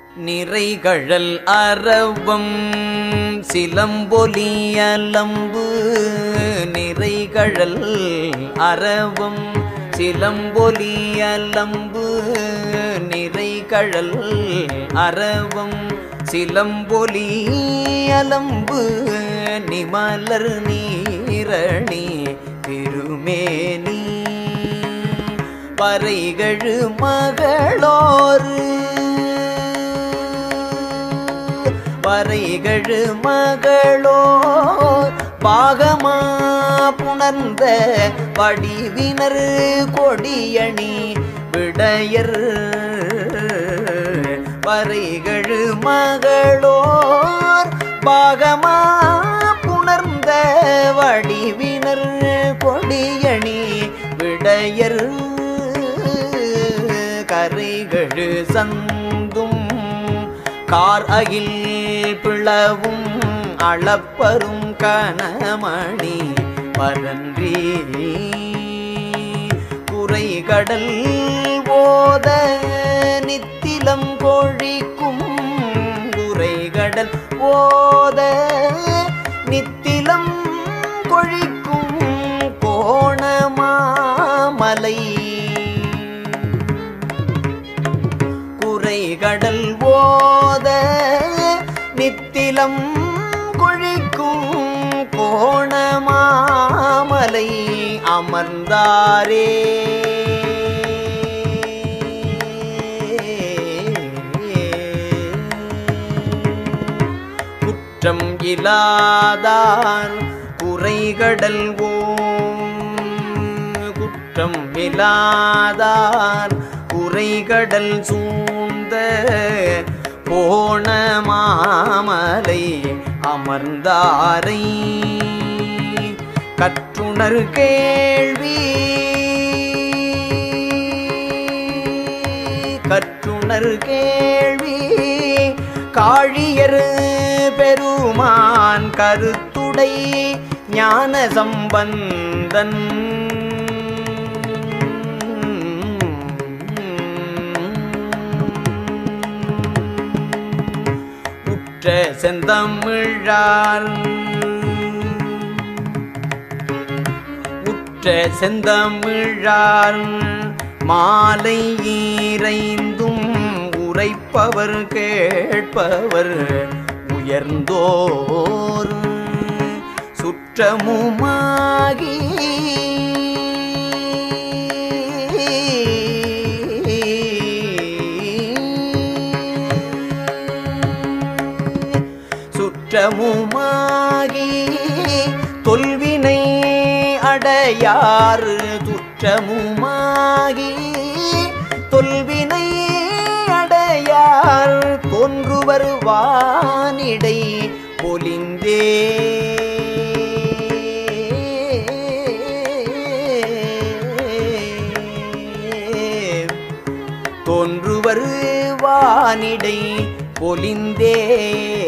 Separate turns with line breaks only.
நிறைகழல் அரவம் சிலம்பொலியலம்பு நிறைகழல் அரவம் சிலம்பொலியலம்பு நிறைகழல் அரவம் சிலம்பொலியலம்பு நிமலர் நீரணி திருமேனி பறைகழு மகளோரு பறைகழு மகளோ பாகமா புணர்ந்த வடிவினர் கொடியணி விடையர் பறைகழு மகளோர் பாகமா புணர்ந்த வடிவினர் கொடியணி விடையர் கரைகழு சந்தும் கார் அகில் பிளவும் அளப்பரும் கனமணி பரன்றி குறைகடல் ஓத நித்திலம் கொழிக்கும் குறைகடல் ஓத நித்திலம் கொழிக்கும் கோணமாமலை குறைகடல் ஓத நித்திலம் கொழிக்கும் கோணமாமலை அமர்ந்தாரே குற்றம் இலாதார் குறைகடல் ஓம் குற்றம் இலாதார் குறைகடல் சூழ்ந்த போன மாமலை அமர்ந்தாரை கற்றுணர் கேள்வி கற்றுணர் கேள்வி காழியர் பெருமான் கருத்துடை ஞான சம்பந்தன் உற்ற செந்தமிழார் உற்ற செந்தமிழார் மாலை ஈரைந்தும் உரைப்பவர் கேட்பவர் உயர்ந்தோர் சுற்றமுமாகி சுற்றமுமாகி தொல்வினை அடையாறு துற்றமுமாகி தொல்வினை அடையார் தோன்றுவர் வானிடை பொலிந்தே தோன்றுவர் வானிடை பொலிந்தே